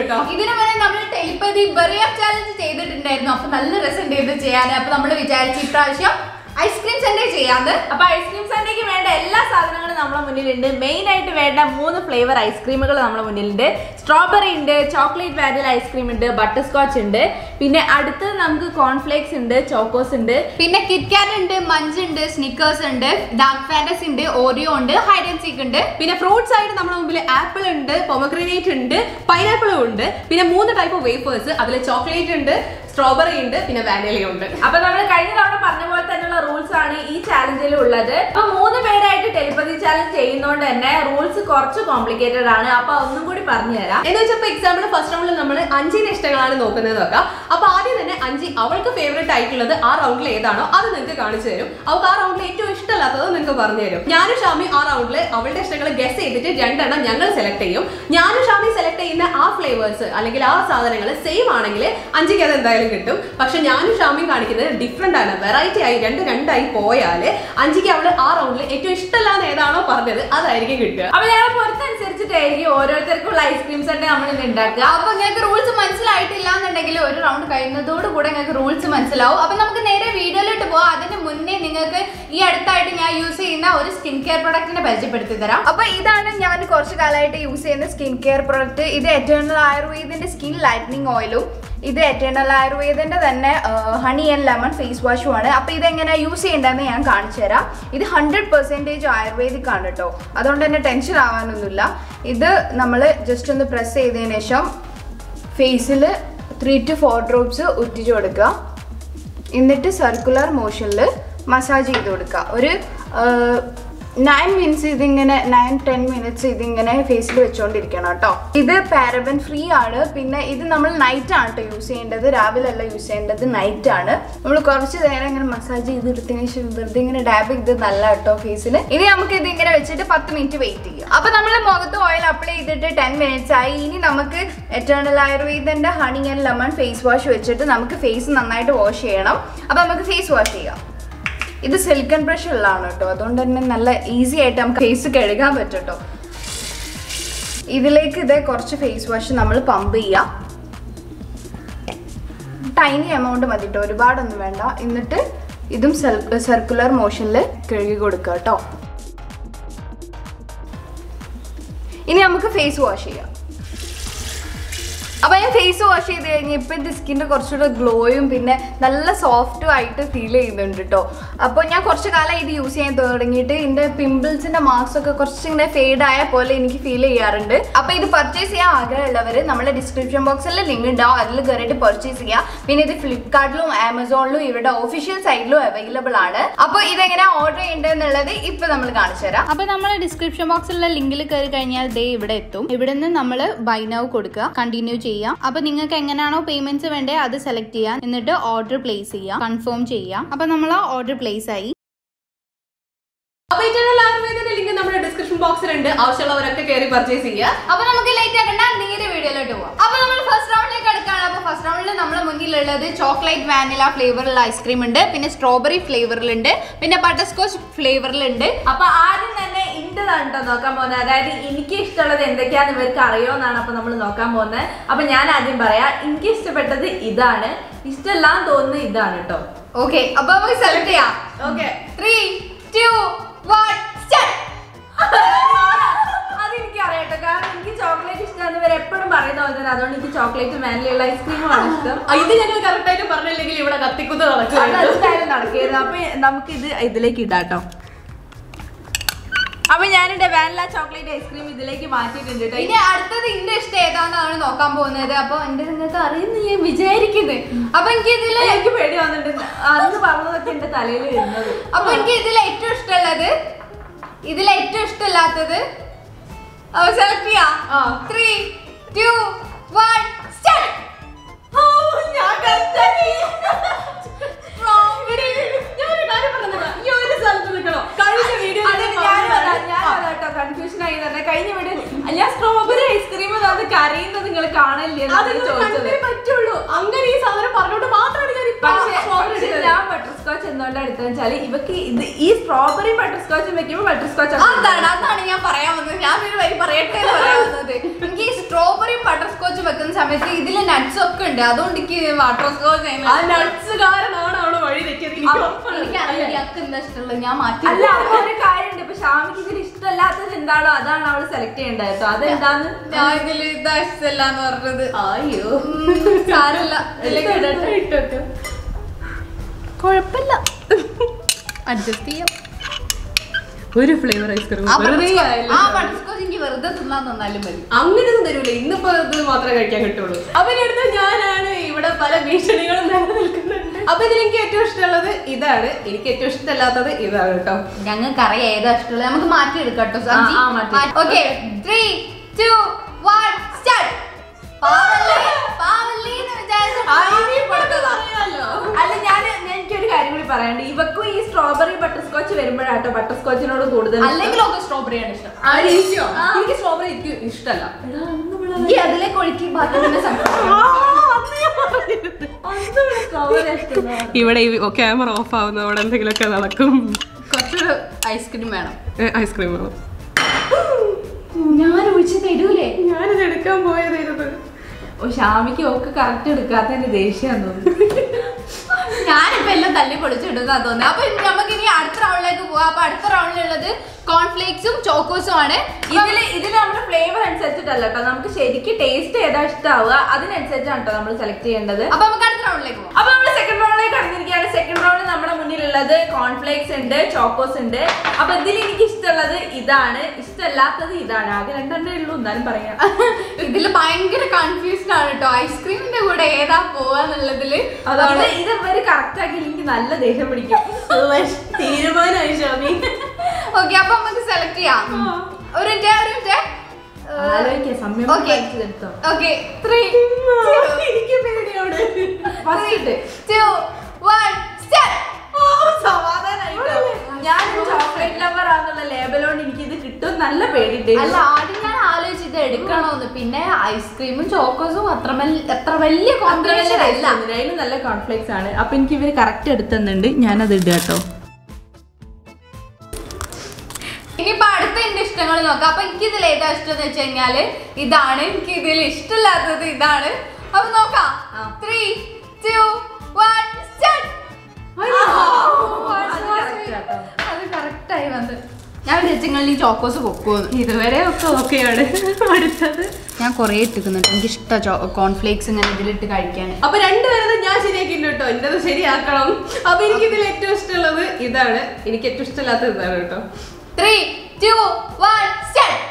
കേട്ടോ ഇതിനു മുന്നേ നമ്മൾ ടെലിപ്പതി ബറിയ ചാലഞ്ച് ചെയ്തിട്ടുണ്ടായിരുന്നു അപ്പൊ നല്ല രസം ചെയ്ത് ചെയ്യാൻ അപ്പൊ നമ്മൾ വിചാരിച്ചു ഇപ്രാവശ്യം ഐസ്ക്രീം സെന്റർ ചെയ്യാന്ന് അപ്പൊ ഐസ്ക്രീം സൺഡേക്ക് വേണ്ട എല്ലാ സാധനങ്ങളും നമ്മുടെ മുന്നിലുണ്ട് മെയിൻ ആയിട്ട് വേണ്ട മൂന്ന് ഫ്ലേവർ ഐസ്ക്രീമുകൾ നമ്മുടെ മുന്നിലുണ്ട് സ്ട്രോബെറി ഉണ്ട് ചോക്ലേറ്റ് വാനില ഐസ്ക്രീം ഉണ്ട് ബട്ടർ സ്കോച്ച് ഉണ്ട് പിന്നെ അടുത്ത് നമുക്ക് കോൺഫ്ലേക്സ് ഉണ്ട് ചോക്കോസ് ഉണ്ട് പിന്നെ കിറ്റ്കാറ്റ് ഉണ്ട് മഞ്ച് ഉണ്ട് സ്നിക്കേഴ്സ് ഉണ്ട് ഡാർക്ക് ഫാൻറ്റസി ഉണ്ട് ഓറിയോ ഉണ്ട് ഹൈഡ് ആൻഡ് സീക്ക് ഉണ്ട് പിന്നെ ഫ്രൂട്ട്സ് ആയിട്ട് നമ്മുടെ മുമ്പിൽ ആപ്പിൾ ഉണ്ട് പൊമഗ്രനേറ്റ് ഉണ്ട് പൈനാപ്പിളും ഉണ്ട് പിന്നെ മൂന്ന് ടൈപ്പ് ഓഫ് വേഫേഴ്സ് അതിൽ ചോക്ലേറ്റ് ഉണ്ട് സ്ട്രോബെറി ഉണ്ട് പിന്നെ വാനില ഉണ്ട് അപ്പൊ നമ്മൾ കഴിഞ്ഞ തവണ പറഞ്ഞ പോലെ തന്നെയുള്ള റൂൾസ് ആണ് ഈ ചാലഞ്ചിൽ ഉള്ളത് അപ്പൊ മൂന്ന് പേരായിട്ട് ടെലിപ്പതി ചാലഞ്ച് ചെയ്യുന്നതുകൊണ്ട് തന്നെ റൂൾസ് കുറച്ച് കോംപ്ലിക്കേറ്റഡ് ആണ് അപ്പൊ ഒന്നും കൂടി പറഞ്ഞു തരാം എന്ന് വെച്ചപ്പോ എക്സാമ്പിൾ ഫസ്റ്റ് റൗണ്ടിൽ നമ്മൾ അഞ്ചിന്റെ ഇഷ്ടങ്ങളാണ് നോക്കുന്നത് നോക്കാം അപ്പൊ ആദ്യം തന്നെ അഞ്ചി അവൾക്ക് ഫേവറേറ്റ് ആയിട്ടുള്ളത് ആ റൗണ്ടിൽ ഏതാണോ അത് നിങ്ങൾക്ക് കാണിച്ചു തരും അവൾക്ക് ആ റൗണ്ടിൽ ഏറ്റവും ഇഷ്ടമല്ലാത്തത് നിങ്ങൾക്ക് പറഞ്ഞു തരും ഞാനും ഷാമി ആ റൗണ്ടിൽ അവളുടെ ഇഷ്ടങ്ങൾ ഗസ് ചെയ്തിട്ട് രണ്ടെണ്ണം ഞങ്ങൾ സെലക്ട് ചെയ്യും ഞാനും ഷാമി സെലക്ട് ചെയ്യുന്ന ആ ഫ്ലേവേഴ്സ് അല്ലെങ്കിൽ ആ സാധനങ്ങൾ സെയിം ആണെങ്കിൽ അഞ്ചിക്ക് അത് എന്തായാലും കിട്ടും പക്ഷെ ഞാനും ഷാമിയും കാണിക്കുന്നത് ഡിഫറെന്റ് ആണ് വെറൈറ്റി ആയി രണ്ട് രണ്ടായി പോയാൽ അഞ്ചിക്ക് അവള് ആ റൗണ്ടിൽ ഏറ്റവും ഇഷ്ടമല്ലാന്ന് ഏതാണോ പറഞ്ഞത് അതായിരിക്കും കിട്ടുക അപ്പൊ ഞങ്ങളുടെ പൊരുത്തനുസരിച്ചിട്ടായിരിക്കും ഓരോരുത്തർക്കുള്ള ഐസ്ക്രീം സെന്റ് നമ്മൾ ഇന്ന് ഉണ്ടാക്കുക അപ്പൊ നിങ്ങൾക്ക് റൂൾസ് മനസ്സിലായിട്ടില്ല എന്നുണ്ടെങ്കിൽ ഒരു റൗണ്ട് കഴിയുന്നതോട് കൂടെ നിങ്ങൾക്ക് റൂൾസ് മനസ്സിലാവും അപ്പൊ നമുക്ക് നേരെ വീഡിയോയിലോട്ട് പോവാം അതിന് മുന്നേ നിങ്ങൾക്ക് ഈ അടുത്തായിട്ട് ഞാൻ യൂസ് ചെയ്യുന്ന ഒരു സ്കിൻ കെയർ പ്രൊഡക്റ്റിനെ പരിചയപ്പെടുത്തി തരാം അപ്പൊ ഇതാണ് ഞാൻ കുറച്ച് കാലമായിട്ട് യൂസ് ചെയ്യുന്ന സ്കിൻ കെയർ പ്രൊഡക്റ്റ് ഇത് എറ്റേണൽ ആയുർവേദിന്റെ സ്കിൻ ലൈറ്റനിങ് ഓയിലും ഇത് എറ്റേണൽ ആയുർവേദിന്റെ തന്നെ ഹണി ആൻഡ് ലെമൺ ഫേസ് വാഷും ആണ് അപ്പൊ ഇതെങ്ങനെ യൂസ് ചെയ്യേണ്ടതെന്ന് ഞാൻ കാണിച്ചു തരാം ഇത് ഹൺഡ്രഡ് പെർസെൻറ്റേജ് ആയുർവേദിക് ആണ് കേട്ടോ അതുകൊണ്ട് തന്നെ ടെൻഷൻ ആവാനൊന്നുമില്ല ഇത് നമ്മൾ ജസ്റ്റ് ഒന്ന് പ്രസ് ചെയ്തതിന് ശേഷം ഫേസിൽ ത്രീ ടു ഫോർ ഡ്രോപ്സ് ഉറ്റിച്ചു കൊടുക്കുക എന്നിട്ട് സർക്കുലർ മോഷനിൽ മസാജ് ചെയ്ത് കൊടുക്കുക ഒരു നയൻ മിനിറ്റ്സ് ഇതിങ്ങനെ നയൻ ടെൻ മിനിറ്റ്സ് ഇതിങ്ങനെ ഫേസിൽ വെച്ചുകൊണ്ടിരിക്കണം കേട്ടോ ഇത് പാരബൻ ഫ്രീ ആണ് പിന്നെ ഇത് നമ്മൾ നൈറ്റ് ആണ് കേട്ടോ യൂസ് ചെയ്യേണ്ടത് രാവിലെ അല്ല യൂസ് ചെയ്യേണ്ടത് നൈറ്റ് ആണ് നമ്മൾ കുറച്ച് നേരം ഇങ്ങനെ മസാജ് ചെയ്തെടുത്തതിന് ശേഷം വെറുതെ ഇങ്ങനെ ഡാബ് ചെയ്ത് നല്ല കേട്ടോ ഫേസിൽ ഇനി നമുക്ക് ഇത് ഇങ്ങനെ വെച്ചിട്ട് പത്ത് മിനിറ്റ് വെയിറ്റ് ചെയ്യാം അപ്പൊ നമ്മൾ മുഖത്ത് ഓയിൽ അപ്ലൈ ചെയ്തിട്ട് ടെൻ മിനിറ്റ്സ് ആയി ഇനി നമുക്ക് എറ്റേണൽ ആയുർവേദന്റെ honey and lemon face wash വെച്ചിട്ട് നമുക്ക് ഫേസ് നന്നായിട്ട് വാഷ് ചെയ്യണം അപ്പൊ നമുക്ക് ഫേസ് വാഷ് ചെയ്യാം ഇത് സിൽക്കൺ ബ്രഷ് ഉള്ളതാണ് കേട്ടോ അതുകൊണ്ട് തന്നെ നല്ല ഈസി ആയിട്ട് നമുക്ക് ഫേസ് കഴുകാൻ പറ്റും കേട്ടോ ഇതിലേക്ക് ഇതേ കുറച്ച് ഫേസ് വാഷ് നമ്മൾ പമ്പ് ചെയ്യാം ടൈനി എമൗണ്ട് മതി കേട്ടോ ഒരുപാടൊന്നും വേണ്ട എന്നിട്ട് ഇതും സർക്കുലർ മോഷനിൽ കഴുകി കൊടുക്കുക കേട്ടോ ഇനി നമുക്ക് ഫേസ് വാഷ് ചെയ്യാം അപ്പൊ ഞാൻ ഫേസ് വാഷ് ചെയ്ത് കഴിഞ്ഞ് ഇപ്പൊ എന്റെ സ്കിന്റെ കുറച്ചുകൂടെ ഗ്ലോയും പിന്നെ നല്ല സോഫ്റ്റും ആയിട്ട് ഫീൽ ചെയ്യുന്നുണ്ട് കേട്ടോ അപ്പോൾ ഞാൻ കുറച്ച് കാലം ഇത് യൂസ് ചെയ്യാൻ തുടങ്ങിയിട്ട് എന്റെ പിമ്പിൾസിന്റെ മാർക്സ് ഒക്കെ കുറച്ച് ഇങ്ങനെ ഫെയ്ഡ് ആയ പോലെ എനിക്ക് ഫീൽ ചെയ്യാറുണ്ട് അപ്പൊ ഇത് പർച്ചേസ് ചെയ്യാൻ ആഗ്രഹമുള്ളവർ നമ്മുടെ ഡിസ്ക്രിപ്ഷൻ ബോക്സിൽ ലിങ്ക് ഉണ്ടാവും അതിൽ കയറിയിട്ട് പർച്ചേസ് ചെയ്യാം പിന്നെ ഇത് ഫ്ലിപ്കാർട്ടിലും ആമസോണിലും ഇവരുടെ ഒഫീഷ്യൽ സൈറ്റിലും അവൈലബിൾ ആണ് അപ്പോൾ ഇതെങ്ങനെ ഓർഡർ ചെയ്യേണ്ടതെന്നുള്ളത് ഇപ്പൊ നമ്മൾ കാണിച്ചു തരാം അപ്പൊ നമ്മൾ ഡിസ്ക്രിപ്ഷൻ ബോക്സിലുള്ള ലിങ്കിൽ കയറി കഴിഞ്ഞാൽ ദേ ഇവിടെ എത്തും ഇവിടെ നിന്ന് നമ്മൾ ബൈ നൗ കൊടുക്കുക കണ്ടിന്യൂ ചെയ്യാം അപ്പൊ നിങ്ങൾക്ക് എങ്ങനെയാണോ പേയ്മെന്റ്സ് വേണ്ടേ അത് സെലക്ട് ചെയ്യാം എന്നിട്ട് ഓർഡർ പ്ലേസ് ചെയ്യാം കൺഫേം ചെയ്യാം അപ്പൊ നമ്മൾ ആ ഓർഡർ പ്ലേസ് ആയി അപ്പൊ ഏറ്റവും ആയുർവേദത്തിന്റെ ലിങ്ക് നമ്മുടെ ഡിസ്ക്രിപ്ഷൻ ബോക്സിലുണ്ട് ആവശ്യമുള്ളവരൊക്കെ കയറി പർച്ചേസ് ചെയ്യുക അപ്പൊ നമുക്ക് ലേറ്റ് ആക്കണ്ട നേരെ വീഡിയോയിലോട്ട് പോവാം അപ്പൊ നമ്മൾ ഫസ്റ്റ് റൗണ്ടിലേക്ക് എടുക്കുകയാണ് അപ്പൊ ഫസ്റ്റ് റൗണ്ടിൽ നമ്മുടെ മുന്നിലുള്ളത് ചോക്ലേറ്റ് വാനില ഫ്ലേവറിലുള്ള ഐസ്ക്രീം ഉണ്ട് പിന്നെ സ്ട്രോബെറി ഫ്ലേവറിലുണ്ട് പിന്നെ ബട്ടർ സ്കോച്ച് ഫ്ലേവറിലുണ്ട് അപ്പൊ ആദ്യം തന്നെ ഇന്റതാണ് കേട്ടോ നോക്കാൻ പോകുന്നത് അതായത് എനിക്ക് ഇഷ്ടമുള്ളത് എന്തൊക്കെയാന്ന് ഇവർക്ക് അറിയോന്നാണ് അപ്പൊ നമ്മൾ നോക്കാൻ പോകുന്നത് അപ്പൊ ഞാൻ ആദ്യം പറയാം എനിക്ക് ഇഷ്ടപ്പെട്ടത് ഇതാണ് ഇഷ്ടമല്ലാന്ന് തോന്നുന്നത് ഇതാണ് കേട്ടോ ഓക്കെ അപ്പൊ നമുക്ക് സെലക്ട് ചെയ്യാം okay three two one start അതെനിക്ക് അറിയാട്ടോ കാരണം എനിക്ക് ചോക്ലേറ്റ് ഇഷ്ടമാണ് ഇവർ എപ്പോഴും പറയുന്ന പോലെ തന്നെ അതുകൊണ്ട് എനിക്ക് ചോക്ലേറ്റ് വാനിലുള്ള ഐസ്ക്രീമാണ് ഇഷ്ടം ആ, ഇത് ഞങ്ങൾ കറക്റ്റ് ആയിട്ട് പറഞ്ഞില്ലെങ്കിൽ ഇവിടെ കത്തിക്കുത്ത് അത് നടക്കുകയാണ് എന്തായാലും നടക്കരുത് അപ്പൊ നമുക്ക് ഇത് ഇതിലേക്ക് ഇടാട്ടോ അപ്പൊ ഞാനിന്റെ വാനില ചോക്ലേറ്റ് ഐസ്ക്രീം ഇതിലേക്ക് മാറ്റിയിട്ടുണ്ട് കേട്ടോ ഇനി അടുത്തത് എന്റെ ഇഷ്ടം ഏതാണെന്നാണ് നോക്കാൻ പോകുന്നത് അപ്പൊ എന്റെ നിങ്ങൾക്ക് അറിയുന്ന ഞാൻ വിചാരിക്കുന്നത് അപ്പൊ എനിക്ക് ഇതില് എനിക്ക് പേടി വന്നിട്ടുണ്ട് അന്ന് പറഞ്ഞതൊക്കെ എന്റെ തലയിൽ വരുന്നത് അപ്പൊ എനിക്ക് ഇതിൽ ഏറ്റവും ഇഷ്ടമുള്ളത് ഇതിൽ ഏറ്റവും ഇഷ്ടമില്ലാത്തത് സെലക്ട് ചെയ്യാം ആ. ത്രീ ടു വൺ സ്റ്റാർട്ട് ഓ, ഞാൻ കഷ്ടാക്കി. ഞാനൊരു കാര്യം പറഞ്ഞതാ. ഈ ഒരു സ്ഥലത്ത് നിൽക്കണോ കഴിഞ്ഞ വീഡിയോ അത് ഞാൻ അതാ, ഞാൻ അതാട്ടോ കൺഫ്യൂഷൻ ആയി തന്നെ കഴിഞ്ഞ വീഡിയോ ഞാൻ സ്ട്രോബെറി ഐസ്ക്രീം അത് കരയുന്നത് നിങ്ങൾ കാണില്ലേ അത് എന്നാണ് നിങ്ങൾ ചോദിച്ചത് കണ്ടേ പറ്റുള്ളൂ അങ്ങനെ ഈ സാധനം പറഞ്ഞോണ്ട് മാത്രമാണ് ഞാൻ ഇപ്പൊ പക്ഷേ strawberry പക്ഷേ എടുത്തത്. ഞാൻ ബട്ടർ സ്കോച്ച് എന്തുകൊണ്ടാണ് എടുത്തതെന്ന് വെച്ചാൽ ഇവക്ക് ഇത് ഈ സ്ട്രോബെറി ബട്ടർ സ്കോച്ച് വെക്കുമ്പോൾ ബട്ടർ സ്കോച്ച് അതാണ് അതാണ് ഞാൻ പറയാൻ വന്നത് ഞാൻ ഒരു വരി പറയട്ടെ എന്ന് പറയാൻ വന്നത് എനിക്ക് ഈ സ്ട്രോബെറി ബട്ടർ സ്കോച്ച് വെക്കുന്ന സമയത്ത് ഇതിൽ നട്ട്സ് ഒക്കെ ഉണ്ട് അതുകൊണ്ട് എനിക്ക് ബട്ടർ സ്കോച്ച് ആ നട്സ് കാരണമാണ് അവിടെ വഴി തെറ്റിയത് എനിക്ക് ഉറപ്പാണ്. എനിക്കറിയാം ഇയാൾക്ക് എന്താ ഇഷ്ടമുള്ളത് ഞാൻ മാറ്റി അല്ല അപ്പൊ ഒരു കാര്യമുണ്ട് ഇപ്പൊ ഷാമിക്ക് ഇതിൽ ഇഷ്ടമല്ലാത്തത് എന്താണോ അതാണ് അവള് സെലക്ട് ചെയ്യേണ്ടത് കേട്ടോ അതെന്താന്ന് ഞാൻ ഇതിൽ ഇതാ ഇഷ്ടമല്ല എന്ന് പറഞ്ഞത് അയ്യോ ഉം, സാരമില്ല ഇതിലേക്ക് ഇടട്ടെ കുഴപ്പമില്ല അഡ്ജസ്റ്റ് ചെയ്യാം ഒരു ഫ്ലേവർ ഐസ്ക്രീം ആ വെറുതെ butterscotch- ആയാലും ആ ബട്ടർസ്കോച്ച് എനിക്ക് വെറുതെ തിന്നാൻ തന്നാലും മതി അങ്ങനെയൊന്നും തരൂല ഇന്നിപ്പോ ഇത് മാത്രമേ കഴിക്കാൻ കിട്ടുള്ളൂ അപ്പൊ ഇനി അടുത്ത് ഞാനാണ് ഇവിടെ പല ഭീഷണികളും നിലനിൽക്കുന്നുണ്ട് അപ്പൊ ഇതിൽ എനിക്ക് ഏറ്റവും ഇഷ്ടമുള്ളത് ഇതാണ് എനിക്ക് ഏറ്റവും ഇഷ്ടമല്ലാത്തത് ഇതാണ് കേട്ടോ ഞങ്ങൾക്ക് അറിയാം ഏതാ ഇഷ്ടമുള്ളത് നമുക്ക് മാറ്റി എടുക്കാം കേട്ടോ ആ, ആ, മാറ്റി. Okay three two one start പാവല്ലേ പാവല്ലേ എന്ന് വിചാരിച്ചു അല്ല ഞാൻ എനിക്കൊരു കാര്യം കൂടി പറയാണ്ട് ഇവക്കും ഈ സ്ട്രോബെറി ബട്ടർ സ്കോച്ച് വരുമ്പോഴാട്ടോ ബട്ടർ സ്കോച്ചിനോട് കൂടുതൽ അല്ലെങ്കിൽ ഒക്കെ സ്ട്രോബെറി ആണ് ഇഷ്ടം ആ, എനിക്കോ? എനിക്ക് സ്ട്രോബെറി എനിക്ക് ഇഷ്ടമല്ല ഈ അതിലേക്ക് ഒഴുക്കി ബാക്കി പിന്നെ സംസാരിക്കാം. സ്ട്രോബെറി ഇഷ്ടം ഇവിടെ ക്യാമറ ഓഫ് ആവുന്ന അവിടെ എന്തെങ്കിലുമൊക്കെ നടക്കും കുറച്ചൊരു ഐസ്ക്രീം വേണം ഐസ്ക്രീം വേണം ഞാൻ ഒഴിച്ച് തരൂലേ ഞാനിത് എടുക്കാൻ പോയതായിരുന്നു ഓ ഷാമിക്ക് ഒക്കെ കറക്റ്റ് എടുക്കാത്തതിന്റെ ദേഷ്യം തോന്നുന്നു ഞാനിപ്പോ എല്ലാം തല്ലി പൊളിച്ചിടുന്ന തോന്നുന്നത് അപ്പൊ നമുക്ക് ഇനി അടുത്ത റൗണ്ടിലേക്ക് പോവാം അപ്പൊ അടുത്ത റൗണ്ടിലുള്ളത് കോൺഫ്ലേക്സും ചോക്കോസും ആണ് ഇതില് ഇതില് നമ്മുടെ ഫ്ലേവർ അനുസരിച്ചിട്ടല്ല കേട്ടോ നമുക്ക് ശരിക്കും ടേസ്റ്റ് ഏതാ ഇഷ്ടാവുക അതിനനുസരിച്ചാണ് കേട്ടോ നമ്മൾ സെലക്ട് ചെയ്യേണ്ടത് അപ്പൊ നമുക്ക് അടുത്ത റൗണ്ടിലേക്ക് പോവാം അപ്പൊ നമ്മൾ സെക്കൻഡ് റൗണ്ടിലേക്ക് കടന്നിരിക്കുകയാണ് സെക്കൻഡ് റൗണ്ടിൽ നമ്മുടെ മുന്നിലുള്ളത് കോൺഫ്ലേക്സ് ഉണ്ട് ചോക്കോസ് ഉണ്ട് അപ്പൊ ഇതിൽ എനിക്ക് ഇഷ്ടമുള്ളത് ഇതാണ് ഇഷ്ടമല്ലാത്തത് ഇതാണ് ആകെ രണ്ടെണ്ണേ ഉള്ളൂ എന്നാലും പറയാം ഇതില് ഭയങ്കര കൺഫ്യൂസ്ഡ് ആണ് കേട്ടോ ഐസ്ക്രീമിന്റെ കൂടെ ഏതാ പോവാന്നുള്ളതില് അതാണ് ഇത് ഇവര് കറക്റ്റ് ആക്കി എനിക്ക് നല്ല ദേഷ്യം പിടിക്കും തീരുമാനമായി ഷാമി ഓക്കെ അപ്പൊ നമുക്ക് സെലക്ട് ചെയ്യാം ഒരു മിനിറ്റ് ഒരു മിനിറ്റ് ആലോചിക്കാം സമയം Okay. എടുത്തോ ഓക്കെ ത്രീ എനിക്ക് പേടിയോട് ഫസ്റ്റ് ടു വൺ ഞാൻ ചോക്ലേറ്റ് ലവർ ആണെന്നുള്ള ലേബലോണ്ട് എനിക്ക് ഇത് കിട്ടും നല്ല പേടിണ്ട് അല്ല ആദ്യം ഞാൻ ആലോചിച്ച് ഇത് എടുക്കണോന്ന് പിന്നെ ഐസ്ക്രീമും ചോക്കോസും അത്ര വൽ- അത്ര വലിയ കോമ്പിനേഷൻ അല്ല അതിലും നല്ല കോൺഫ്ലെക്സ് ആണ് അപ്പൊ എനിക്ക് ഇവര് കറക്റ്റ് എടുത്തുന്നുണ്ട് ഞാനത് ഇടുക കേട്ടോ ഇനിയിപ്പോ അടുത്ത എന്റെ ഇഷ്ടങ്ങൾ നോക്കാം അപ്പൊ എനിക്ക് ഇതിൽ ഏതാ ഇഷ്ടം എന്ന് വെച്ച് കഴിഞ്ഞാല് ഇതാണ് എനിക്ക് ഇതിൽ ഇഷ്ടമില്ലാത്തത് ഇതാണ് അപ്പൊ നോക്കാം ത്രീ ടു വൺ സ്റ്റാർട്ട് അത് correct ആയി വന്ന് ഞാൻ വിചാരിച്ചു ഈ ചോക്കോസ് പൊക്കുമെന്ന് ഇതുവരെ ഒക്കെ ഓക്കെയാണ് അടുത്തത് ഞാൻ കുറേ ഇട്ടിക്കുന്നുണ്ട് എനിക്ക് ഇഷ്ടം കോൺഫ്ലേക്സ് ഇങ്ങനെ ഇതിലിട്ട് കഴിക്കാൻ അപ്പൊ രണ്ടുപേരത് ഞാൻ ശരിയാക്കിയില്ല കേട്ടോ എന്റേത് ശരിയാക്കണം അപ്പൊ എനിക്ക് ഇതിൽ ഏറ്റവും ഇഷ്ടമുള്ളത് ഇതാണ് എനിക്ക് ഏറ്റവും ഇഷ്ടമില്ലാത്തത് ഇതാണ് കേട്ടോ ത്രീ ടു വൺ സ്റ്റാർട്ട്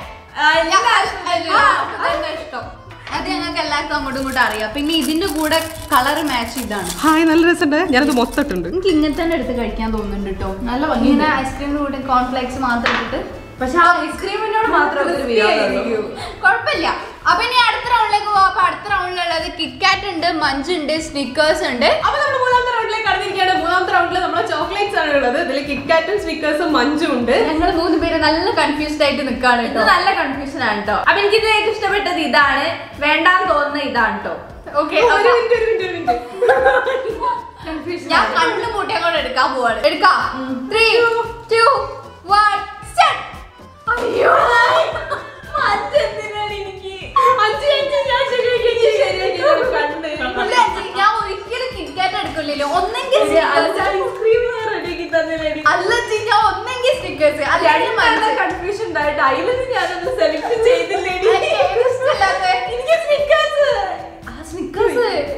ഇഷ്ടം അത് ഞങ്ങൾക്ക് എല്ലാവർക്കും അങ്ങോട്ടും ഇങ്ങോട്ടും അറിയാം പിന്നെ ഇതിന്റെ കൂടെ കളർ മാച്ച് ഇതാണ് ഹായ് നല്ല രസമുണ്ട് ഞാനത് മൊത്തട്ടുണ്ട് എനിക്ക് ഇങ്ങനെ തന്നെ എടുത്ത് കഴിക്കാൻ തോന്നുന്നുണ്ട് കേട്ടോ നല്ല ഇങ്ങനെ ഐസ്ക്രീമിന്റെ കൂടെ കോൺഫ്ലേക്സ് മാത്രം ഇട്ടിട്ട് പക്ഷെ ആ ഐസ്ക്രീമിനോട് മാത്രം ഒരു വിരോധമുള്ളൂ. കുഴപ്പമില്ല അപ്പൊ ഇനി അടുത്ത റൗണ്ടിലേക്ക് പോവാം അപ്പൊ അടുത്ത റൗണ്ടിലുള്ളത് കിറ്റ്കാറ്റ് ഉണ്ട് മഞ്ച് ഉണ്ട് സ്നിക്കേഴ്സ് ഉണ്ട് അപ്പൊ നമ്മൾ മൂന്നാമത്തെ റൗണ്ടിലേക്ക് കടന്നിരിക്കുകയാണ് മൂന്നാമത്തെ റൗണ്ടിൽ നമ്മൾ ചോക്ലേറ്റ്സ് ആണ് ഉള്ളത് ഇതിൽ കിറ്റ്കാറ്റും സ്വിക്കേഴ്സും മഞ്ചും ഉണ്ട് ഞങ്ങൾ മൂന്ന് പേര് നല്ല കൺഫ്യൂസ്ഡ് ആയിട്ട് നിൽക്കാണ് ഇത് കേട്ടോ നല്ല കൺഫ്യൂഷൻ ആണ് കേട്ടോ അപ്പൊ എനിക്ക് ഇത് ഏറ്റവും ഇഷ്ടപ്പെട്ടത് ഇതാണ് വേണ്ടാന്ന് തോന്നുന്ന ഇതാണ് കേട്ടോ ഓക്കെ ഒരു മിനിറ്റ് ഒരു മിനിറ്റ് ഒരു മിനിറ്റ് കൺഫ്യൂഷൻ ഞാൻ കണ്ണു പൂട്ടി അങ്ങോട്ട് എടുക്കാൻ പോവാണ് എടുക്കാം ത്രീ ടു വൺ സ്റ്റാർട്ട് അയ്യോ മറ്റെന്തിനാണ് എനിക്ക് അഞ്ച് മിനിറ്റ് ഞാൻ ശരിയാക്കി ശരിയാക്കി കണ്ട് ഇല്ല, ചേച്ചി, ഞാൻ ഒരിക്കലും കിറ്റ്കാറ്റ് എടുക്കില്ലല്ലോ ഒന്നെങ്കിൽ Snickers. ഐസ്ക്രീം റെഡിയാക്കി തന്നില്ലേ അല്ല ചേച്ചി, ഞാൻ ഒന്നെങ്കിൽ സ്റ്റിക്കേഴ്സ് അല്ലെങ്കിൽ മഞ്ച് കൺഫ്യൂഷൻ ഉണ്ടായിട്ട് അതിലൊന്നും ഞാനൊന്ന് സെലക്ട് ചെയ്തില്ലേ എനിക്ക് ഏത് ഇഷ്ടമല്ലാത്തെ? എനിക്ക് സ്നിക്കേഴ്സ് ആ, Snickers.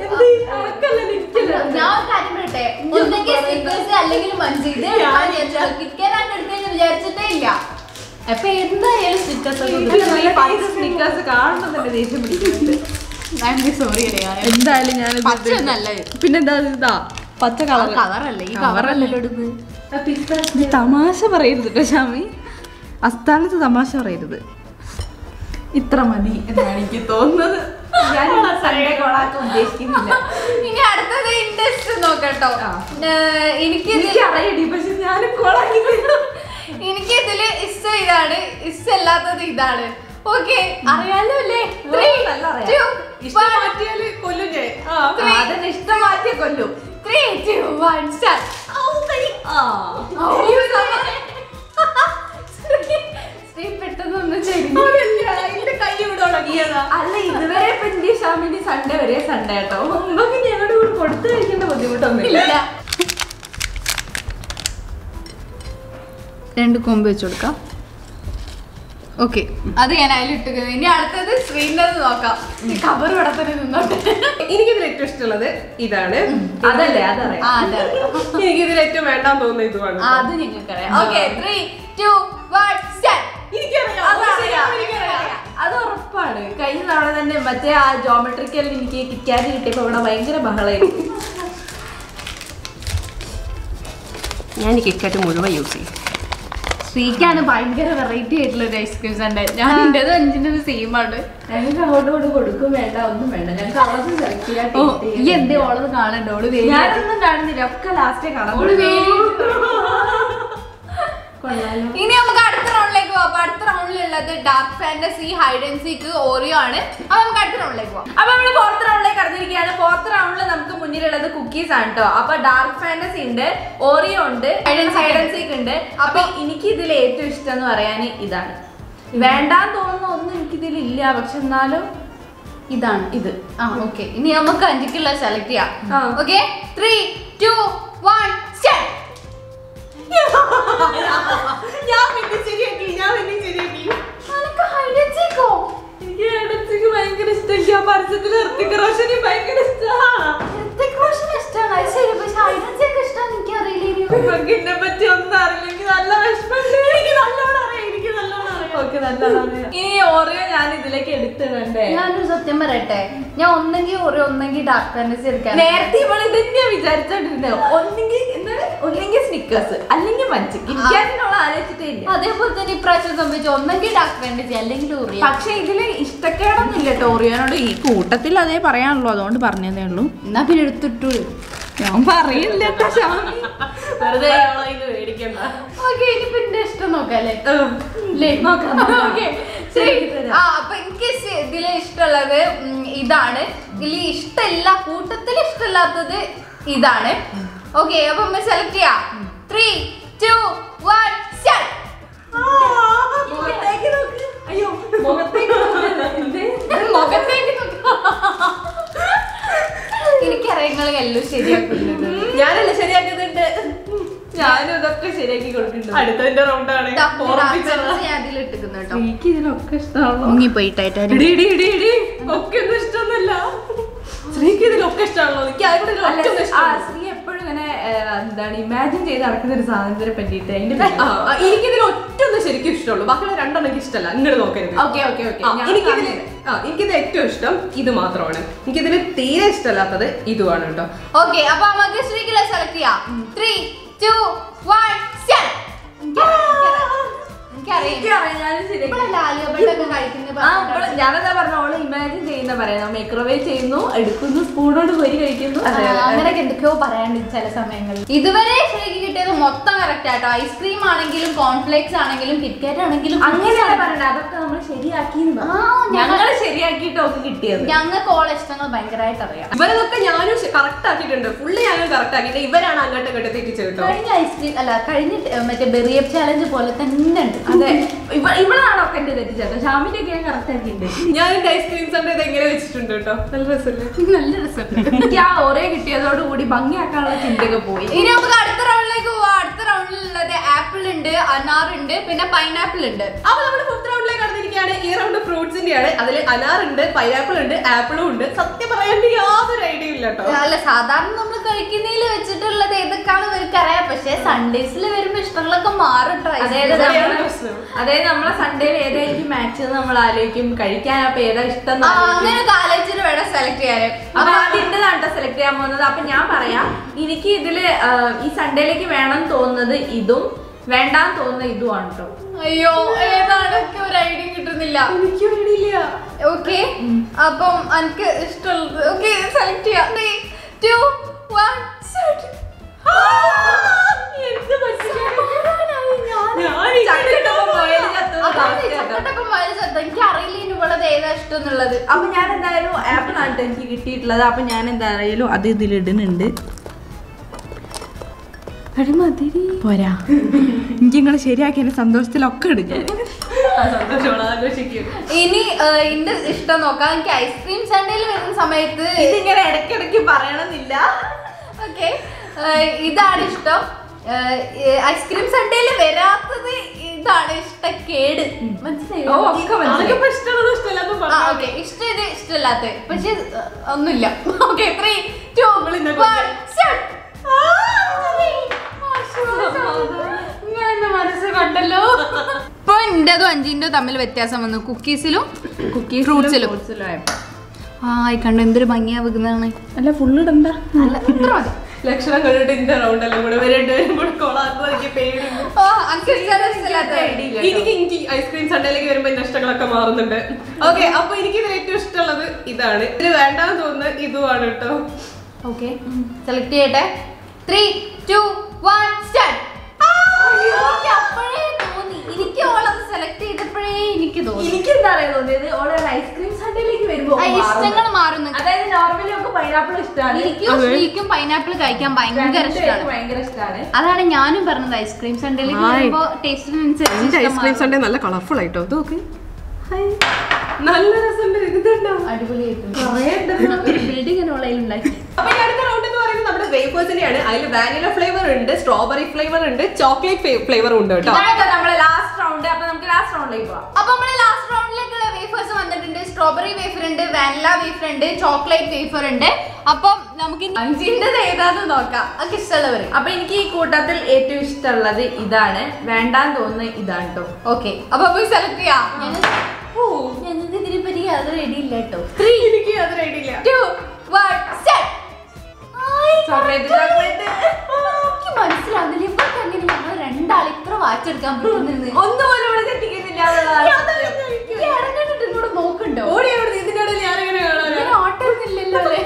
ഞാൻ ഒരു കാര്യം പറയട്ടെ ഒന്നെങ്കിൽ സ്റ്റിക്കേഴ്സ് അല്ലെങ്കിൽ മഞ്ച് ഇത് കിറ്റ്കാറ്റ് എടുക്കാൻ വിചാരിച്ചിട്ടേ ഇല്ല അപ്പൊ എന്തായാലും സ്റ്റിക്കേഴ്സ് സ്നിക്കേഴ്സ് കാണുമ്പോൾ തന്നെ ദേഷ്യം പിടിക്കുന്നുണ്ട് സോറി എന്തായാലും ഞാൻ പച്ച ഒന്നല്ല പിന്നെന്താ ഇതാ പച്ച കളർ കവറല്ലേ ഈ കവറല്ലേ എടുക്കുന്നത് തമാശ പറയരുത് കേട്ടോ ഷാമി അസ്ഥാനത്ത് തമാശ പറയരുത് ഇത്ര മതി എന്നാണ് എനിക്ക് തോന്നുന്നത് ഞാൻ സൺഡേ കൊളാക്കാൻ ഉദ്ദേശിക്കുന്നില്ല ഇനി അടുത്തത് ഇൻട്രസ്റ്റ് നോക്കട്ടോ ഏഹ്, എനിക്ക് ഇതിൽ എനിക്ക് അറിയടി പക്ഷെ ഞാൻ കൊളാക്കി എനിക്ക് ഇതില് ഇഷ്ടം ഇതാണ് ഇഷ്ടമല്ലാത്തത് ഇതാണ് ഓക്കെ അറിയാലോ അല്ലേ Three, നല്ല അറിയാം. two, ഇഷ്ടം one. മാറ്റിയാല് കൊല്ലും ഞാൻ ആ Three. അതിന് ഇഷ്ടം മാറ്റിയ കൊല്ലും Three, two, one, start. Shri പെട്ടെന്ന് ചെരിഞ്ഞു എന്റെ കൈ ഇവിടെ ഉണങ്ങിയതാ അല്ല ഇതുവരെ ഇപ്പൊ ഇന്ത്യ ഷാമിന് സൺഡേ ഒരേ സൺഡേ കേട്ടോ നമുക്ക് ഞങ്ങളുടെ കൂടെ കൊടുത്തു കഴിക്കേണ്ട ബുദ്ധിമുട്ടൊന്നുമില്ല ഇല്ല രണ്ട് കൊമ്പ് വെച്ച് കൊടുക്കാം ഓക്കെ അത് ഞാൻ അതിലിട്ടത് ഇനി അടുത്തത് ശ്രീനത് നോക്കാം കവർ ഇവിടെ തന്നെ നിന്നോട്ടെ എനിക്കിതിൽ ഏറ്റവും ഇഷ്ടമുള്ളത് ഇതാണ് അതല്ലേ അതറിയാം ആ, അതെ. എനിക്കിതിൽ ഏറ്റവും വേണ്ടാൻ തോന്നുന്ന ഇതുമാണ് ആ, അത് നിങ്ങൾക്കറിയാം okay three two one start എനിക്കറിയാം അതറിയാം. എനിക്കറിയാം അത് ഉറപ്പാണ് കഴിഞ്ഞ തവണ തന്നെ മറ്റേ ആ ജോമെട്രിക്കൽ എനിക്ക് കിറ്റാൻ കിട്ടിയപ്പോ ഇവിടെ ഭയങ്കര ബഹളായിരുന്നു ഞാൻ ഈ കിറ്റ്കാറ്റ് മുഴുവൻ യൂസ് ചെയ്യും ശ്രീക്കാണ് ഭയങ്കര വെറൈറ്റി ആയിട്ടുള്ള ഒരു ഐസ്ക്രീം സൺഡേ ഞാൻ എൻ്റെത് അഞ്ചിൻ്റെ സെയിം ആണ് ഞങ്ങൾക്ക് അങ്ങോട്ടും കൊണ്ട് കൊടുക്കും വേണ്ട ഒന്നും വേണ്ട ഞങ്ങൾക്ക് അവർക്ക് സെലക്ട് ചെയ്യാൻ ഓ taste ഈ ചെയ്യാൻ. എന്തേ ഓളത് കാണണ്ട ഓള് വേഗം ഞാനൊന്നും കാണുന്നില്ല ഒക്കെ ലാസ്റ്റേ ഓള് വേഗം കൊള്ളാലോ ഇനി നമുക്ക് അടുത്ത റൗണ്ടിലേക്ക് പോവാം അപ്പൊ അടുത്ത റൗണ്ടിലുള്ളത് Dark Fantasy Hide and Seek Oreo ആണ് അപ്പൊ നമുക്ക് അടുത്ത റൗണ്ടിലേക്ക് പോവാം അപ്പൊ നമ്മള് ഫോർത്ത് റൗണ്ടിലേക്ക് കടന്നിരിക്കുകയാണ് ഫോർത്ത് റൗണ്ടിൽ നമുക്ക് മുന്നിലുള്ളത് കുക്കീസ് ആണ് കേട്ടോ അപ്പൊ ഡാർക്ക് ഫാന്റസി ഉണ്ട് ഓറിയോ ഉണ്ട് Hide and seek Hide and Seek ഉണ്ട് അപ്പൊ എനിക്ക് ഇതിൽ ഏറ്റവും ഇഷ്ടം എന്ന് പറയാൻ ഇതാണ് വേണ്ടാന്ന് തോന്നുന്ന ഒന്നും എനിക്ക് ഇതിൽ ഇല്ല പക്ഷെ എന്നാലും ഇതാണ് ഇത് ആ ഓക്കെ ഇനി നമുക്ക് അഞ്ചിക്കുള്ള സെലക്ട് ചെയ്യാം ആ. Okay three two one start ഞാൻ പിന്നെ ശരിയാക്കി ഞാൻ പിന്നെ ശരിയാക്കി അനക്ക് ഹൈഡ് ആൻഡ് സീക്കോ എനിക്ക് ഹൈഡ് ആൻഡ് സീക്ക് ഭയങ്കര ഇഷ്ടം എനിക്ക് ആ പരസ്യത്തിൽ ഋത്തിക് റോഷനെ ഭയങ്കര ഇഷ്ടമാണ് ഹൃത്തിക് റോഷൻ ഇഷ്ടമാണ് അത് ശരി പക്ഷെ ഹൈഡ് ആൻഡ് സീക്ക് ഇഷ്ടമാണ് എനിക്ക് അറിയില്ല നിങ്ങൾക്ക് ഇതിനെ പറ്റി ഒന്നും അറിയില്ല എനിക്ക് നല്ല വിഷമമുണ്ട് എനിക്ക് നല്ലോണം അറിയാം എനിക്ക് നല്ലോണം അറിയാം ഓക്കെ നല്ലോണം അറിയാം ഇനി ഓറിയോ ഞാൻ ഇതിലേക്ക് എടുത്തിടണ്ടേ ഞാനൊരു സത്യം പറയട്ടെ ഞാൻ ഒന്നെങ്കിൽ ഓറിയോ ഒന്നെങ്കിൽ ഡാർക്ക് ഫാന്റസി എടുക്കാൻ നേരത്തെ ഇവൾ ഇതന്നെയാ വിചാരിച്ചോണ്ടിരുന്നത് ഒന്നെങ്കിൽ എന്താണ് ഒന്നെങ്കിൽ സ്നിക്കേഴ്സ് അല്ലെങ്കിൽ മഞ്ച് കിറ്റാറ്റിനുള്ള ആലോചിച്ചിട്ടേ ഇല്ല അതേപോലെ തന്നെ ഇപ്രാവശ്യം സംഭവിച്ചു ഒന്നെങ്കിൽ ഡാർക്ക് ഫാന്റസി അല്ലെങ്കിൽ ഓറിയോ പക്ഷെ ഇതില് ഇഷ്ടക്കേടൊന്നും ഇല്ല കേട്ടോ ഓറിയോനോട് ഈ കൂട്ടത്തിൽ അതേ പറയാനുള്ളൂ അതുകൊണ്ട് പറഞ്ഞതേ ഉള്ളൂ എന്നാ പിന്നെ എടുത്തിട്ടു ഞാൻ പറയില്ല കേട്ടോ ശാമി. വെറുതെ ഇയാളെ ഇത് മേടിക്കണ്ട ഓക്കെ ഇനിയിപ്പോ എന്റെ ഇഷ്ടം നോക്കാല്ലേ ഉം. ല്ലേ? നോക്കാം, നോക്കാം. Okay. ശരി. ശരി, തരാം. ആ അപ്പൊ എനിക്ക് ശ- ഇതില് ഇഷ്ടമുള്ളത് ഉം, ഇതാണ് ഇതിൽ ഇഷ്ടമില്ല കൂട്ടത്തിൽ ഇഷ്ടമില്ലാത്തത് ഇതാണ് ഓക്കെ അപ്പൊ നമ്മൾ സെലക്ട് ചെയ്യാം ത്രീ ടു വൺ സ്റ്റാർട്ട് മുഖത്തേക്ക് നോക്ക്. അയ്യോ മുഖത്തേക്ക് നോക്കല്ല. എന്തേ? മുഖത്തേക്ക് എനിക്കറിയാം നിങ്ങൾ എല്ലാം ശരിയാക്കുന്നത് ഞാനല്ലേ ശരിയാക്കുന്നുണ്ട് ഞാനും ഇതൊക്കെ ശരിയാക്കി കൊടുക്കുന്നുണ്ട് അടുത്തതിന്റെ റൗണ്ടാണ് ഞാൻ അതിൽ ഇട്ടിക്കുന്നു കേട്ടോ എനിക്ക് ഇതിനൊക്കെ ഇഷ്ടമാണല്ലോ മുങ്ങിപ്പോയിട്ടായിട്ട് ഇടി ഇടി ഇടി ഇടി ഒക്കെ ഒന്നും ഇഷ്ടമൊന്നുമല്ല സ്ത്രീക്ക് ഇതിലൊക്കെ ഇഷ്ടമാണല്ലോ എനിക്ക് ആരുടെ അല്ല, ഒക്കെ ഒന്നും ആ, ഇഷ്ടമല്ല ശ്രീ എപ്പോഴും ഇങ്ങനെ ഏഹ്, എന്താണ് ഇമാജിൻ ചെയ്ത് നടക്കുന്ന ഒരു സാധനത്തിനെ പറ്റിയിട്ട് അതിന്റെ ആ, ആ, എനിക്കിതിൽ ഒറ്റ ഒന്നും ശരിക്കും ഇഷ്ടമുള്ളൂ ബാക്കിയുള്ള രണ്ടെണ്ണം എനിക്ക് ഇഷ്ടമല്ല ഇങ്ങോട്ട് നോക്കരുത് ഓക്കെ ഓക്കെ ഓക്കെ ആ, എനിക്കിതില് ആ എനിക്കിത് ഏറ്റവും ഇഷ്ടം ഇത് മാത്രമാണ് എനിക്കിതിൽ തീരെ ഇഷ്ടമല്ലാത്തത് ഇതുമാണ് കേട്ടോ ഓക്കെ അപ്പൊ നമുക്ക് ശ്രീകില സെലക്ട് ചെയ്യാം ത്രീ ടു വൺ സ്റ്റാർട്ട് എനിക്കറിയാം ഞാനും ശരിയാക്കി ഇപ്പോഴല്ലേ ആലിയ ഭട്ടൊക്കെ കഴിക്കുന്നത് ആ ഇപ്പള് ഞാനെന്താ പറഞ്ഞ ഓള് ഇമാജിൻ ചെയ്യുന്ന പറയുന്നത് മൈക്രോവേവ് ചെയ്യുന്നു എടുക്കുന്നു സ്പൂണോട് കോരി കഴിക്കുന്നു ആ, അങ്ങനെയൊക്കെ എന്തൊക്കെയോ പറയാണ്ട് ചില സമയങ്ങളിൽ ഇതുവരെ ശ്രീക്ക് കിട്ടിയത് മൊത്തം കറക്റ്റ് ആട്ടോ ഐസ്ക്രീം ആണെങ്കിലും കോൺഫ്ലേക്സ് ആണെങ്കിലും കിറ്റ്കാറ്റ് ആണെങ്കിലും അങ്ങനെയാണ് പറയണത് അതൊക്കെ നമ്മൾ ശരിയാക്കി ആ, ഞങ്ങൾ- ഞങ്ങൾ ശരിയാക്കിയിട്ട് ഒക്കെ കിട്ടിയത് ഞങ്ങൾക്ക് ഓള ഇഷ്ടങ്ങൾ ഭയങ്കരമായിട്ട് അറിയാം ഇവരതൊക്കെ ഞാനും കറക്റ്റ് ആക്കിയിട്ടുണ്ട് ഫുള്ള് ഞാനും കറക്റ്റ് ആക്കിയിട്ട് ഇവരാണ് അങ്ങോട്ട് ഇങ്ങോട്ട് തെറ്റിച്ച് കേട്ടോ കഴിഞ്ഞ ഐസ്ക്രീം അല്ല കഴിഞ്ഞ ടെ- മറ്റേ ബെറിയപ്പ് ചാലഞ്ച് പോലെ തന്നെ ഉണ്ട് അതെ ഇവ ഇവളാണോ ഒക്കെ എന്റെ തെറ്റിച്ചേട്ടോ ഷാമിന്റെ ഒക്കെ ഞാൻ കറക്റ്റ് ആക്കിയിട്ടുണ്ട് ഞാൻ എന്റെ ഐസ്ക്രീംസ് ഉണ്ട് ഇത് എങ്ങനെ വെച്ചിട്ടുണ്ട് കേട്ടോ നല്ല രസമല്ലേ നല്ല രസമുണ്ട് എനിക്ക് ആ ഒരേ കിട്ടിയതോട് കൂടി ഭംഗിയാക്കാനുള്ള ചിന്തയൊക്കെ പോയി ഇനി നമുക്ക് അടുത്ത റൗണ്ടിലേക്ക് പോവാം അടുത്ത റൗണ്ടിലുള്ളത് ആപ്പിൾ ഉണ്ട് അനാർ ഉണ്ട് പിന്നെ പൈനാപ്പിൾ ഉണ്ട് അപ്പൊ നമ്മൾ ഫിഫ്ത് റൗണ്ടിലേക്ക് കടന്നിരിക്കുകയാണ് ഈ റൗണ്ട് ഫ്രൂട്ട്സിന്റെ ആണ് അതിൽ അനാർ ഉണ്ട് പൈനാപ്പിൾ ഉണ്ട് ആപ്പിളും ഉണ്ട് സത്യം പറയാൻ യാതൊരു ഐഡിയ ഇല്ല കേട്ടോ അല്ല സാധാരണ നമ്മൾ കഴിക്കുന്നതിൽ വെച്ചിട്ടുള്ളത് ഏതൊക്കെയാണ് ഇവർക്ക് അറിയാം പക്ഷെ സൺഡേസിൽ വരുമ്പോ ഇഷ്ടങ്ങളൊക്കെ മാറും ട്ടോ ice അതായത് cream. ഇവിടെയാണ് നമ്മള് പ്രശ്നം. അതായത് നമ്മളെ സൺഡേയിൽ ഏതായിരിക്കും മാച്ച് നമ്മൾ ആലോചിക്കും കഴിക്കാൻ അപ്പൊ ഏതാ ഇഷ്ടം എന്ന് ആ, ആലോചിക്കും. അങ്ങനെ കാലേജിൽ വേണം സെലക്ട് ചെയ്യാൻ അപ്പൊ ആദ്യം എന്റേതാണ് സെലക്ട് ചെയ്യാൻ പോകുന്നത് അപ്പൊ ഞാൻ പറയാം എനിക്ക് ഇതില് ആ, ഈ സൺഡേയിലേക്ക് വേണം തോന്നുന്നത് ഇതും വേണ്ടാന്ന് തോന്നുന്ന ഇതുമാണ് കേട്ടോ അയ്യോ ഏതാണ് എനിക്ക് ഒരു ഐഡിയ കിട്ടുന്നില്ല എനിക്ക് ഐഡിയ ഇല്ല ഓക്കെ അപ്പം എനിക്ക് ഇഷ്ടമുള്ളത് ഓക്കെ സെലക്ട് ചെയ്യാം ത്രീ ടു വൺ എന്ത് പറ്റില്ല? ഞാൻ ചക്കട്ടപ്പം മുയല് ചത്തുന്ന അവസ്ഥയാട്ടോ. എനിക്ക് അറിയില്ല ഇനി ഉള്ളത് ഏതാ ഇഷ്ടം എന്നുള്ളത് അപ്പൊ ഞാൻ എന്തായാലും ആപ്പിൾ ആണ് ട്ടോ എനിക്ക് കിട്ടിയിട്ടുള്ളത് അപ്പൊ ഞാൻ എന്തായാലും അത് ഇതിലിടുന്നുണ്ട് പോരാ എനിക്ക് നിങ്ങൾ ശരിയാക്കി എന്റെ സന്തോഷത്തിലൊക്കെ എടുക്കും സന്തോഷമാണ് ആഘോഷിക്കും ഇനി ആ, എന്റെ ഇഷ്ടം നോക്കാം എനിക്ക് ഐസ്ക്രീം സൺഡേയിൽ വരുന്ന സമയത്ത് ഇതിങ്ങനെ ഇടയ്ക്കിടയ്ക്ക് പറയണമെന്നില്ല ഓക്കെ ഇതാണ് ഇഷ്ടം ഐസ്ക്രീം സൺഡേയിൽ വരാത്തത് ഇതാണ് ഇഷ്ടക്കേട് മനസ്സിലായോ ഓ, ഒക്കെ മനസ്സിലായി. അതൊക്കെ ഇഷ്ടമുള്ളതും ഇഷ്ടമല്ലാത്തതും ആ പറഞ്ഞു ഓക്കെ ഇഷ്ടം ഇത് ഇഷ്ടമില്ലാത്ത പക്ഷെ ഒന്നുമില്ല ഓക്കെ ത്രീ ടു ഇന്നെ മനസ്സ് കണ്ടല്ലോ ഇപ്പൊ ഇന്റേതും അഞ്ചിന്റെ തമ്മിൽ വ്യത്യാസം വന്നു കുക്കീസിലും കുക്കീസ് ഫ്രൂട്ട്സിലും ആ ഈ കണ്ടു എന്തൊരു ഭംഗിയാ വെക്കുന്നതാണ് അല്ല ഫുള്ള് ഇടണ്ട അല്ല ഇത്ര മതി ലക്ഷണം കണ്ടിട്ട് ഇതിന്റെ റൗണ്ട് എല്ലാം കൂടെ രണ്ടുപേരും കൂടെ കോളാക്കുമ്പോൾ എനിക്ക് പേടിയുണ്ട് ആ, അനക്ക് ഇഷ്ടമുള്ള ഇഷ്ടമില്ലാത്ത എനിക്ക് എനിക്ക് ഐസ്ക്രീം സൺഡേയിലേക്ക് വരുമ്പോ എന്റെ ഇഷ്ടങ്ങളൊക്കെ മാറുന്നുണ്ട് ഓക്കെ അപ്പൊ എനിക്ക് ഇതിൽ ഏറ്റവും ഇഷ്ടമുള്ളത് ഇതാണ് ഇതിൽ വേണ്ടാന്ന് തോന്നുന്നത് ഇതുമാണ് കേട്ടോ ഓക്കെ സെലക്ട് ചെയ്യട്ടെ ത്രീ ടു വൺ സ്റ്റാർട്ട് എനിക്ക് അപ്പോഴേ തോന്നി എനിക്ക് ഓളത് സെലക്ട് ചെയ്തപ്പോഴേ എനിക്ക് തോന്നി എനിക്ക് എന്താ പറയാ തോന്നിയത് ഓളെ ഐസ്ക്രീം സൺഡേയിലേക്ക് വരുമ്പോ ആ, ഇഷ്ടങ്ങൾ മാറുന്നു അതായത് നോർമലി ഒക്കെ പൈനാപ്പിൾ ഇഷ്ടമാണ് എനിക്കും ശ്രീക്കും പൈനാപ്പിൾ കഴിക്കാൻ ഭയങ്കര ഇഷ്ടമാണ് ഭയങ്കര ഇഷ്ടമാണ് അതാണ് ഞാനും പറഞ്ഞത് ഐസ്ക്രീം സൺഡേയിലേക്ക് ഹായ്. വരുമ്പോ എന്റെ ടേസ്റ്റിനനുസരിച്ച് ഐസ്ക്രീം സൺഡേ നല്ല കളർഫുൾ ആയിട്ടോ ഇത് നോക്ക് നല്ല രസമുണ്ട് ഇതുണ്ടോ ബിൽഡിംഗ് ഉണ്ടാക്കി അപ്പൊ ഈ അടുത്ത റൗണ്ട് എന്ന് പറയുന്നത് നമ്മുടെ വേഫേഴ്സിന്റെയാണ് അതിൽ വാനില ഫ്ലേവർ ഉണ്ട് സ്ട്രോബെറി ഫ്ലേവർ ഉണ്ട് ചോക്ലേറ്റ് ഫ്ലേവറും ഉണ്ട് കേട്ടോ ഇതാണ് നമ്മളെ ലാസ്റ്റ് റൗണ്ട് അപ്പൊ നമുക്ക് ലാസ്റ്റ് റൗണ്ടിലേക്ക് പോവാം അപ്പൊ നമ്മള് ലാസ്റ്റ് റൗണ്ടിലേക്കുള്ള വേഫേഴ്സ് വന്നിട്ടുണ്ട് സ്ട്രോബെറി വേഫർ ഉണ്ട് വാനില വേഫർ ഉണ്ട് ചോക്ലേറ്റ് വേഫർ ഉണ്ട് അപ്പം നമുക്ക് ഇനി അഞ്ചിന്റെ ഏതാന്ന് നോക്കാം ഒക്കെ ഇഷ്ടമുള്ളവർ അപ്പൊ എനിക്ക് ഈ കൂട്ടത്തിൽ ഏറ്റവും ഇഷ്ടമുള്ളത് ഇതാണ് വേണ്ടാന്ന് തോന്നുന്നത് ഇതാണ് കേട്ടോ ഓക്കെ അപ്പൊ പോയി സെലക്ട് ചെയ്യാം ഓ, ഞങ്ങൾക്ക് ഇതിനെ പറ്റി അത് റെഡി ഇല്ല കേട്ടോ എനിക്ക് അത് റെഡിയില്ല two one set chocolate chocolate എനിക്ക് മനസ്സിലാവുന്നില്ല ഇവർക്ക് എങ്ങനെ ഞങ്ങൾ രണ്ടാൾ ഇത്ര വാച്ചെടുക്കാൻ പറ്റുന്നത് ഒന്നും പോലും ഇവിടെ തെറ്റിക്കുന്നില്ല എന്നുള്ളതാണ് സത്യം. ഇങ്ങോട്ട് നോക്കണ്ടോ ഓടി അവിടെ ഇതിന്റെ ഇടയിൽ ഞാനിങ്ങനെ കാണാനാ ഓട്ടമില്ലല്ലോ അല്ലേ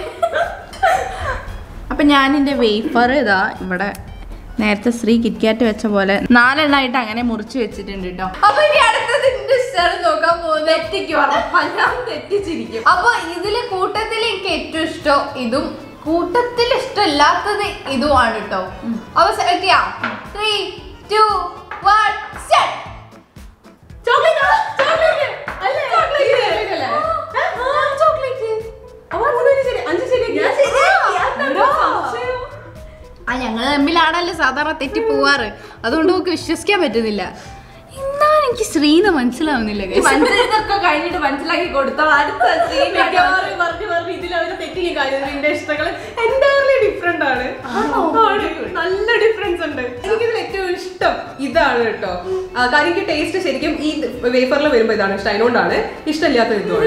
അപ്പൊ ഞാൻ എന്റെ വേഫർ ഇതാ ഇവിടെ നേരത്തെ ശ്രീ കിറ്റ്കാറ്റ് വെച്ച പോലെ നാലെണ്ണായിട്ട് അങ്ങനെ മുറിച്ച് വെച്ചിട്ടുണ്ട് കേട്ടോ അപ്പൊ ഇനി അടുത്തത് എന്റെ ഇഷ്ടമാണ് നോക്കാൻ പോകുന്നത് തെറ്റിക്കും ഉറപ്പാ. ഞാൻ തെറ്റിച്ചിരിക്കും അപ്പൊ ഇതില് കൂട്ടത്തിൽ എനിക്ക് ഏറ്റവും ഇഷ്ടം ഇതും കൂട്ടത്തിൽ ഇഷ്ടമില്ലാത്തത് ഇതുമാണ് കേട്ടോ അപ്പൊ സെലക്ട് ചെയ്യാം three two one set chocolate chocolate അല്ലേ ചോക്ലേറ്റ് അല്ലേ ചോക്ലേറ്റ് അപ്പൊ അത് ശരി, ശരി അഞ്ച് ശരിയാക്കി എടാ, സംശയം. ആ ഞങ്ങൾ തമ്മിലാണല്ലോ സാധാരണ തെറ്റി പോവാറ് അതുകൊണ്ട് നമുക്ക് വിശ്വസിക്കാൻ പറ്റുന്നില്ല എന്നാലും എനിക്ക് ശ്രീന്ന് മനസ്സിലാവുന്നില്ല guys. മനസ്സിലൊക്കെ കഴിഞ്ഞിട്ട് മനസ്സിലാക്കി കൊടുത്തോ അടുത്ത scene ഒക്കെ മിക്കവാറും പറഞ്ഞു പറഞ്ഞു ഇതിൽ അവര് തെറ്റിയ കാര്യം എന്റെ ഇഷ്ടങ്ങൾ എൻറ്റയർലി ഡിഫറെന്റ് ആണ് ആണ്. നല്ല ഡിഫറൻസ് ഉണ്ട് എനിക്കിതിൽ ഏറ്റവും ഇഷ്ടം ഇതാണ് കേട്ടോ ആ, കാര്യം എനിക്ക് ടേസ്റ്റ് ശരിക്കും ഈ വേഫറിൽ വരുമ്പോ ഇതാണ് ഇഷ്ടം അതിനോണ്ടാണ് ഇഷ്ടമില്ലാത്തത് ഇതുമാണ്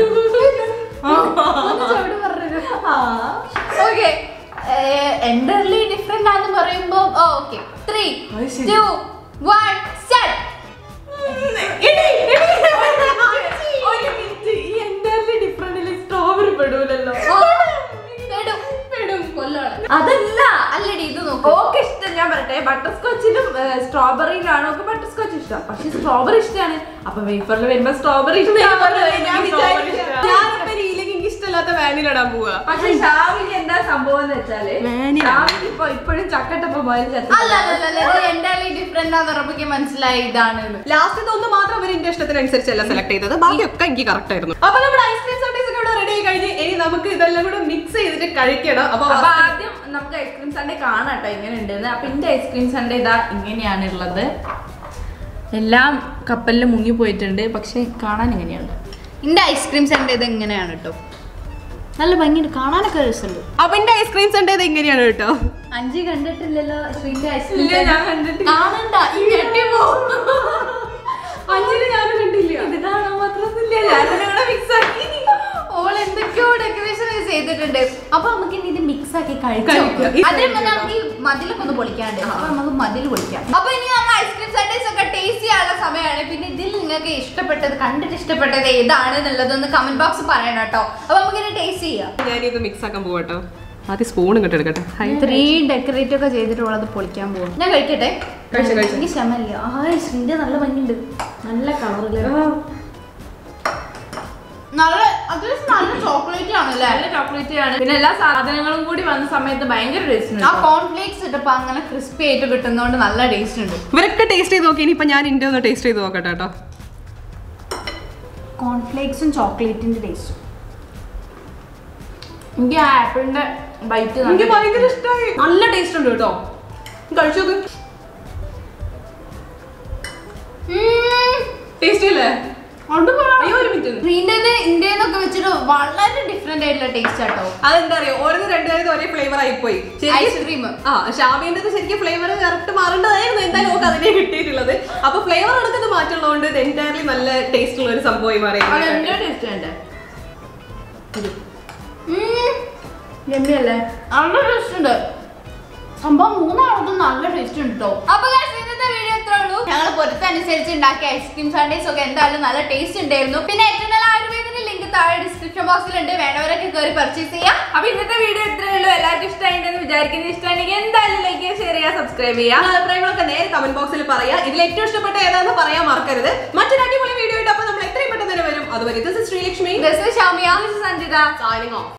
ഓക്കെ എൻ്റർലി ഡിഫറെന്റ് ആണെന്ന് പറയുമ്പോൾ ഓക്കെ ത്രീ അത് ശരി. ടു വൺ സെറ്റ് ഒരു മിനിറ്റ് ഈ എൻറ്റയർലി ഡിഫറെന്റിൽ സ്ട്രോബെറി പെടൂലല്ലോ അതല്ല അല്ലടി ഇത് നോക്കൂ ഓക്കെ ഇഷ്ടം ഞാൻ പറയട്ടെ ബട്ടർ സ്കോച്ചിലും സ്ട്രോബെറിയിലാണ് ഒക്കെ ബട്ടർ സ്കോച്ച് ഇഷ്ടം പക്ഷെ സ്ട്രോബെറി ഇഷ്ടമാണ് അപ്പൊ വേഫറിൽ വരുമ്പോ സ്ട്രോബെറി ഞാൻ വിചാരിക്കാം ഞാനിപ്പോ രീതിയിലേക്ക് എനിക്ക് ഇഷ്ടമില്ലാത്ത വാനില ഇടാൻ പോവാ പക്ഷെ ഷാവിന് എന്താ സംഭവം എന്ന് വെച്ചാല് Vanilla. ഷാവിന് ഇപ്പൊ ഇപ്പോഴും ചക്കട്ടപ്പ പോയാലും അല്ല അല്ല അല്ല ഇത് എൻ്റർലി ഡിഫറെന്റ് ആണെന്ന് ഉറപ്പിക്കാൻ മനസ്സിലായി ഇതാണ് ലാസ്റ്റ് ഒന്ന് മാത്രം അവർ എന്റെ ഇഷ്ടത്തിനനുസരിച്ചല്ല സെലക്ട് ചെയ്തത് ബാക്കിയൊക്കെ എനിക്ക് കറക്റ്റ് ആയിരുന്നു അപ്പൊ നമ്മുടെ ഐസ്ക്രീം സൺഡേസ് ഒക്കെ ഇവിടെ റെഡി ആയി കഴിഞ്ഞ് ഇനി നമുക്ക് ഇതെല്ലാം കൂടെ മിക്സ് ചെയ്തിട്ട് കഴിക്കണം അപ്പൊ അപ്പൊ ആദ്യം നമുക്ക് ഐസ്ക്രീം സൺഡേ കാണാം കേട്ടോ ഇങ്ങനെ ഉണ്ടെന്ന് അപ്പൊ എന്റെ ഐസ്ക്രീം സൺഡേ ഇതാ ഇങ്ങനെയാണ് ഉള്ളത് എല്ലാം കപ്പലിൽ മുങ്ങി പോയിട്ടുണ്ട് പക്ഷെ കാണാൻ ഇങ്ങനെയാണ് എന്റെ ഐസ്ക്രീം സെന്റ് ഇത് എങ്ങനെയാണ് കേട്ടോ നല്ല ഭംഗിയുണ്ട് കാണാനൊക്കെ രസമുണ്ട് അപ്പൊ എന്റെ ഐസ്ക്രീം സൺഡേ ഇങ്ങനെയാണ് കേട്ടോ അഞ്ചി കണ്ടിട്ടില്ലല്ലോ ശ്രീന്റെ ഇല്ല, ഞാൻ കണ്ടിട്ടില്ല. കാണണ്ട ഈ ഞെട്ടിപ്പോവും. അഞ്ചിന് ഞാനും കണ്ടില്ല ഇത് കാണാൻ മാത്രമൊന്നുമില്ല ഞാനിവിടെ മിക്സ് ആക്കി ഓൾ എന്തൊക്കെയോ ഡെക്കറേഷൻ ചെയ്തിട്ടുണ്ട് അപ്പൊ നമുക്ക് ഇനി ഇത് മിക്സ് ആക്കി കഴിക്കാം കഴിക്കാം. അതിന് മുന്നേ നമുക്ക് ഈ മതിലൊക്കെ ഒന്ന് പൊളിക്കാണ്ട് അപ്പൊ നമുക്ക് മതിൽ പൊളിക്കാം അപ്പൊ ഇനി നമ്മൾ ഐസ്ക്രീം സൺഡേസ് ഒക്കെ ടേസ്റ്റ് ചെയ്യാനുള്ള സമയമാണ് പിന്നെ ഇതിൽ നിങ്ങൾക്ക് ഇഷ്ടപ്പെട്ടത് കണ്ടിട്ട് ഇഷ്ടപ്പെട്ടത് ഏതാണ് എന്നുള്ളതൊന്ന് കമന്റ് ബോക്സ് പറയണം കേട്ടോ അപ്പൊ നമുക്ക് ഇനി ടേസ്റ്റ് ചെയ്യാം ഞാൻ ഇത് മിക്സ് ആക്കാൻ പോവാട്ടോ ആദ്യം സ്പൂൺ ഇങ്ങോട്ട് എടുക്കട്ടെ ഹൈ ഇത്രയും ഡെക്കറേറ്റ് ഒക്കെ ചെയ്തിട്ടുള്ളത് പൊളിക്കാൻ പോകും ഞാൻ കഴിക്കട്ടെ കഴിച്ചോ, കഴിച്ചോ. എനിക്ക് ക്ഷമല്ല ആ ശ്രീന്റെ നല്ല ഭംഗിയുണ്ട് നല്ല കളറില് നല്ല അത്യാവശ്യം നല്ല ചോക്ലേറ്റ് ആണല്ലേ നല്ല ചോക്ലേറ്റ് ആണ് പിന്നെ എല്ലാ സാധനങ്ങളും കൂടി വന്ന സമയത്ത് ഭയങ്കര ടേസ്റ്റ് ആ കോൺഫ്ലേക്സ് ഇട്ടപ്പോ അങ്ങനെ ക്രിസ്പി ആയിട്ട് കിട്ടുന്നോണ്ട് നല്ല ടേസ്റ്റ് ഉണ്ട് ഇവരൊക്കെ ടേസ്റ്റ് ചെയ്ത് നോക്കി ഇനിയിപ്പോ ഞാൻ ഇന്റെ ഒന്ന് ടേസ്റ്റ് ചെയ്ത് നോക്കട്ടെ കേട്ടോ കോൺഫ്ലേക്സും ചോക്ലേറ്റിന്റെ ടേസ്റ്റും എനിക്ക് ആ ആപ്പിളിന്റെ ബൈറ്റ് എനിക്ക് ഭയങ്കര ഇഷ്ടമായി നല്ല ടേസ്റ്റ് ഉണ്ട് കേട്ടോ കഴിച്ചു നോക്ക് ടേസ്റ്റ് ഇല്ലേ അയ്യോ ഒരു മിനിറ്റ് ഇന്ത്യന്ന് ഇന്ത്യന്നൊക്കെ വെച്ചിട്ട് വളരെ ഡിഫറെന്റ് ആയിട്ടുള്ള ടേസ്റ്റ് ആട്ടോ അതെന്താ അറിയോ ഓരോന്ന് രണ്ടുപേരും ഒരേ ഫ്ലേവർ ആയിപ്പോയി ശരിക്കും ഐസ്ക്രീം ആ ഷാബിന്റെ ശരിക്കും ഫ്ലേവർ കറക്റ്റ് മാറേണ്ടതായിരുന്നു എന്തായാലും നമുക്ക് അതിനെ കിട്ടിയിട്ടുള്ളത് അപ്പൊ ഫ്ലേവർ എടുക്കുന്നത് മാറ്റുള്ളതുകൊണ്ട് ഇത് എൻറ്റയർലി നല്ല ടേസ്റ്റ് ഉള്ള ഒരു സംഭവമായി മാറി അത് എന്റെ ടേസ്റ്റ് ഉണ്ട് ഗമ്മിയല്ലേ നല്ല ടേസ്റ്റ് ഉണ്ട് സംഭവം മൂന്നാളത്തും നല്ല ടേസ്റ്റ് ഉണ്ട് കേട്ടോ അപ്പൊ guys, ഇന്നത്തെ വീഡിയോ എത്ര ഉള്ളൂ ഞങ്ങൾ പൊരുത്തനുസരിച്ച് ഉണ്ടാക്കിയ ഐസ്ക്രീം സൺഡേസ് ഒക്കെ എന്തായാലും നല്ല ടേസ്റ്റ് ഉണ്ടായിരുന്നു പിന്നെ ഏറ്റവും നല്ല ആയുർവേദിന്റെ ലിങ്ക് താഴെ ഡിസ്ക്രിപ്ഷൻ ബോക്സിൽ ഉണ്ട് വേണ്ടവരൊക്കെ കയറി പർച്ചേസ് ചെയ്യാം അപ്പൊ ഇന്നത്തെ വീഡിയോ ഇത്രയേ ഉള്ളൂ എല്ലാവർക്കും ഇഷ്ടമായിട്ടുണ്ടെന്ന് വിചാരിക്കുന്നത് ഇഷ്ടമാണെങ്കിൽ എന്തായാലും ലൈക്ക് ചെയ്യുക ഷെയർ ചെയ്യുക സബ്സ്ക്രൈബ് ചെയ്യുക ആ അഭിപ്രായങ്ങളൊക്കെ നേരെ കമന്റ് ബോക്സിൽ പറയാ ഇതിൽ ഏറ്റവും ഇഷ്ടപ്പെട്ട ഏതാണെന്ന് പറയാൻ മറക്കരുത് മറ്റൊരു അടിപൊളി വീഡിയോ ആയിട്ട് അപ്പൊ നമ്മൾ എത്രയും പെട്ടെന്ന് തന്നെ വരും അതുവരെ ഇത് Sreelakshmi This is Shamiya Sanjitha signing off